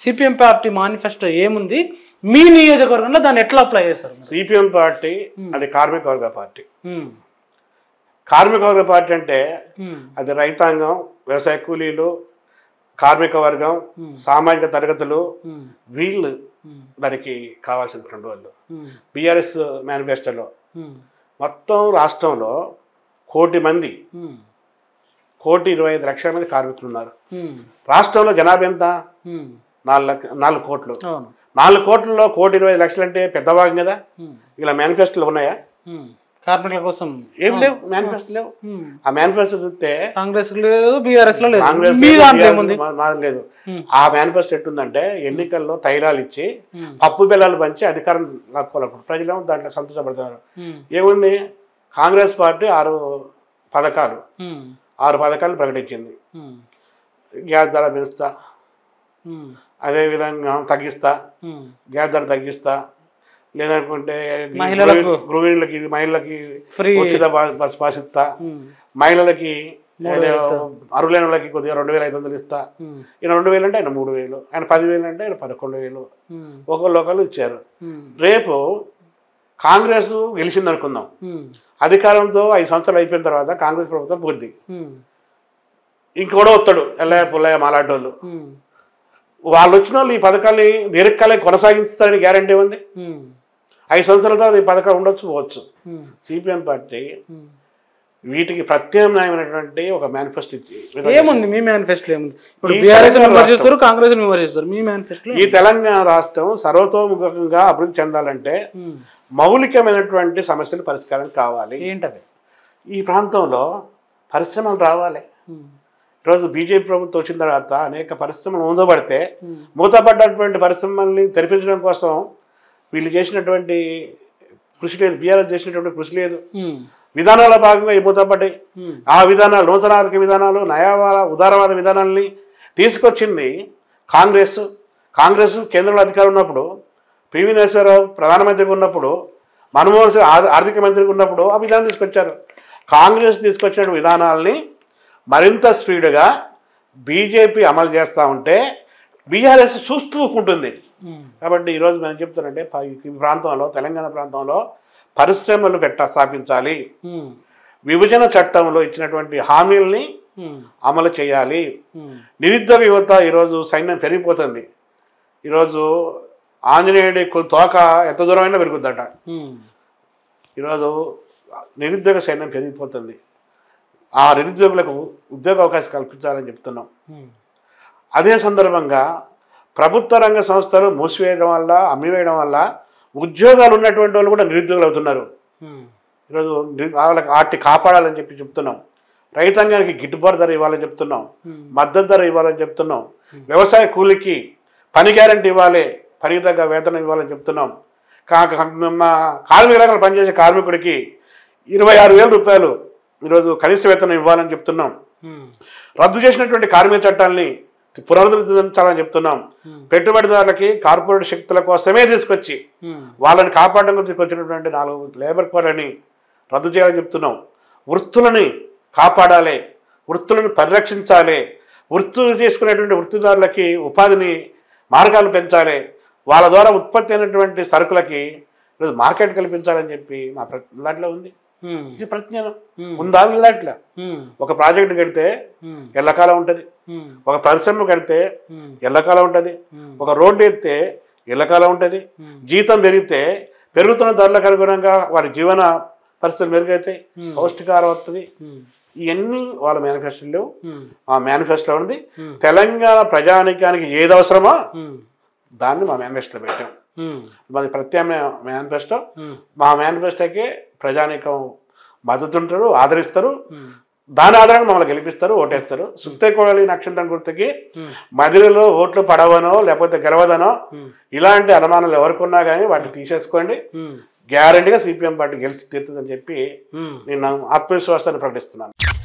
CPM party manifesto ఏముంది మీ నియోజకవర్గంలో దాన్ని ఎట్లా అప్లై చేస్తారు సిపిఎం పార్టీ అది కార్మిక వర్గ పార్టీ ఉమ్, కార్మిక వర్గ పార్టీ అంటే ఉమ్, అది రైతాంగం వ్యవసాయ కూలీలు కార్మిక వర్గం సామాజిక తరగతులు ఉమ్, వీళ్ళు ఉమ్, దానికి కావాల్సినటువంటి వాళ్ళు ఉమ్, బీఆర్ఎస్ మేనిఫెస్టోలో ఉమ్, మొత్తం రాష్ట్రంలో కోటి మంది ఉమ్, కోటి ఇరవై ఐదు లక్షల మంది కార్మికులు ఉన్నారు ఉమ్, రాష్ట్రంలో జనాభా ఎంత ఉమ్, నాలుగు లక్ష నాలుగు కోట్లు అవును నాలుగు కోట్లలో కోటి ఇరవై ఐదు లక్షలు అంటే పెద్ద భాగం కదా ఉమ్, ఇలా మేనిఫెస్టోలు ఉన్నాయా ఉమ్, కార్మికుల కోసం ఏం లేవు మేనిఫెస్టో లేవు ఉమ్, ఆ మేనిఫెస్టో చూస్తే కాంగ్రెస్ లేదు బీఆర్ఎస్ లో లేదు కాంగ్రెస్ మీ లేదు, దాంట్లో BRS ఏముంది మా- మాది లేదు ఉమ్. ఆ మేనిఫెస్టో ఎట్టుందంటే ఎన్నికల్లో తైలాలు ఇచ్చి ఉమ్, పప్పు బెల్లాలు పంచి అధికారం లాక్కోవాలి ప్రజలేమో దాంట్లో సంతోషపడుతున్నారు ఉమ్, ఏముంది కాంగ్రెస్ పార్టీ ఆరు పథకాలు ఉమ్, ఆరు పథకాలు ప్రకటించింది ఉమ్, గ్యాస్ ధర పెంచుతా ఉమ్, అదేవిధంగా తగ్గిస్తా ఉమ్, గ్యాస్ ధర తగ్గిస్తా లేదనుకుంటే మహిళలకు- గృహి- గృహిణులకి మహిళలకి ఫ్రీ ఉచిత బ- బస్ పాస్ ఇస్తా ఉమ్, మహిళలకి మూడు వేలు ఇస్తా. అరువులైన వాళ్ళకి కొద్దిగా రెండు వేల ఐదు వందలు ఇస్తా ఉమ్, ఈయన రెండు వేలు అంటే ఆయన మూడు వేలు ఆయన పదివేలు అంటే ఆయన పదకొండు వేలు ఉమ్, ఒకళ్ళు ఒకళ్ళు ఇచ్చారు ఉమ్, రేపు కాంగ్రెస్ గెలిచింది అనుకుందాం ఉమ్, అధికారంతో ఐదు సంవత్సరాలు అయిపోయిన తర్వాత కాంగ్రెస్ ప్రభుత్వం పోద్ది ఉమ్, ఇంకోడో వస్తాడు ఎల్లయ్య పుల్లయ్య మాలాటోళ్ళు ఉమ్, వాళ్ళు వచ్చిన వాళ్ళు ఈ పథకాన్ని దీర్ఘకాలం కొనసాగిస్తారని గ్యారంటీ ఉంది ఉమ్, ఐదు సంవత్సరాల తర్వాత ఈ పథకం ఉండొచ్చు పోవచ్చు ఉమ్, సిపిఎం పార్టీ ఉమ్. వీటికి ప్రత్యామ్నాయమైనటువంటి ఒక మేనిఫెస్టో ఇచ్చి ఏముంది మీ మేనిఫెస్టో ఏముంది ఇప్పుడు ఈ బీఆర్ఎస్ తెలంగాణ విమర్శిస్తారు కాంగ్రెస్ విమర్శిస్తారు మీ మేనిఫెస్టో ఈ తెలంగాణ రాష్ట్రం సర్వతోముఖంగా అభివృద్ధి చెందాలంటే మౌలికమైనటువంటి సమస్యలు పరిష్కారం కావాలి ఏంటవి ఈ ప్రాంతంలో పరిశ్రమలు రావాలి ఈరోజు బీజేపీ ప్రభుత్వం వచ్చిన తర్వాత అనేక పరిశ్రమలు మూతపడితే మూతపడ్డటువంటి పరిశ్రమల్ని తెరిపించడం కోసం వీళ్ళు చేసినటువంటి కృషి లేదు బీఆర్ఎస్ చేసినటువంటి కృషి లేదు విధానాల భాగంగా ఈ మూతపడ్డాయి ఆ విధానాలు నూతనాత్మక విధానాలు నయావాద ఉదారవాద విధానాల్ని తీసుకొచ్చింది కాంగ్రెస్ కాంగ్రెస్ కేంద్రంలో అధికారం ఉన్నప్పుడు పివి నరసింహారావు ప్రధానమంత్రిగా ఉన్నప్పుడు మన్మోహన్ సింగ్ ఆర్- ఆర్థిక మంత్రిగా ఉన్నప్పుడు ఆ విధానం తీసుకొచ్చారు కాంగ్రెస్ తీసుకొచ్చిన విధానాల్ని మరింత స్పీడ్గా బీజేపీ అమలు చేస్తూ ఉంటే బీఆర్ఎస్ చూస్తూ ఊరుకుంటుంది కాబట్టి ఈరోజు మనం చెప్తానంటే ప- ఈ ప్రాంతంలో తెలంగాణ ప్రాంతంలో పరిశ్రమలు పెట్ట స్థాపించాలి విభజన చట్టంలో ఇచ్చినటువంటి హామీల్ని అమలు చేయాలి నిరుద్యోగ యువత ఈరోజు సైన్యం పెరిగిపోతుంది ఈరోజు ఆంజనేయుడి కొ- తోక ఎంత దూరమైనా పెరుగుద్దట ఈరోజు నిరుద్యోగ సైన్యం పెరిగిపోతుంది ఆ నిరుద్యోగులకు ఉద్యోగ అవకాశం కల్పించాలని చెప్తున్నాం అదే సందర్భంగా ప్రభుత్వ రంగ సంస్థలు మూసివేయడం వల్ల అమ్మివేయడం వల్ల ఉద్యోగాలు ఉన్నటువంటి వాళ్ళు కూడా నిరుద్యోగులు అవుతున్నారు ఈరోజు నిరు- వాళ్ళకి వాటిని కాపాడాలని చెప్పి చెప్తున్నాం రైతాంగానికి గిట్టుబాటు ధర ఇవ్వాలని చెప్తున్నాం మద్దతు ధర ఇవ్వాలని చెప్తున్నాం వ్యవసాయ కూలికి పని గ్యారంటీ ఇవ్వాలి పనికి తగ్గ వేతనం ఇవ్వాలని చెప్తున్నాం కా- కా- మా కార్మిక రంగంలో పనిచేసే కార్మికుడికి ఇరవై ఆరు వేల రూపాయలు ఈరోజు కనీస వేతనం ఇవ్వాలని చెప్తున్నాం రద్దు చేసినటువంటి కార్మిక చట్టాలని పునరుద్ధరించాలని చెప్తున్నాం పెట్టుబడిదారులకి కార్పొరేట్ శక్తుల కోసమే తీసుకొచ్చి వాళ్ళని కాపాడడం గురించి తీసుకొచ్చినటువంటి నాలుగు లేబర్ కోడ్లని రద్దు చేయాలని చెప్తున్నాం వృత్తులని కాపాడాలి వృత్తులను పరిరక్షించాలి వృత్తులు చేసుకునేటువంటి వృత్తిదారులకి ఉపాధిని మార్గాలు పెంచాలి వాళ్ళ ద్వారా ఉత్పత్తి అయినటువంటి సరుకులకి ఈరోజు మార్కెట్ కల్పించాలని చెప్పి మా ప్ర దాంట్లో ఉంది ఇది ప్రజ్ఞానం ఉందా దాంట్లో ఒక ప్రాజెక్ట్ కడితే ఎల్లకాలం ఉంటుంది ఒక పరిశ్రమ కడితే ఎల్లకాలం ఉంటుంది ఒక రోడ్డు ఎత్తే ఎల్లకాలం ఉంటుంది జీతం పెరిగితే పెరుగుతున్న ధరలకు అనుగుణంగా వారి జీవన పరిస్థితులు మెరుగైతాయి పౌష్టికారం వస్తుంది ఇవన్నీ వాళ్ళ మేనిఫెస్టోలో ఆ మేనిఫెస్టోలో ఉంది తెలంగాణ ప్రజానికానికి ఏది అవసరమో దాన్ని మా మేనిఫెస్టోలో పెట్టాం మాది ప్రత్యామ్నాయ మేనిఫెస్టో మా మేనిఫెస్టోకి ప్రజానికం మద్దతు ఉంటారు ఆదరిస్తారు దాని ఆధారంగా మమ్మల్ని గెలిపిస్తారు ఓటేస్తారు సుత్తే కోడలి నక్షత్రం గుర్తుకి మదిలో ఓట్లు పడవనో లేకపోతే గెలవదనో ఇలాంటి అనుమానాలు ఎవరికున్నా కానీ వాటిని తీసేసుకోండి గ్యారంటీగా సిపిఎం పార్టీ గెలిచి తీరుతుందని చెప్పి నేను ఆత్మవిశ్వాసాన్ని ప్రకటిస్తున్నాను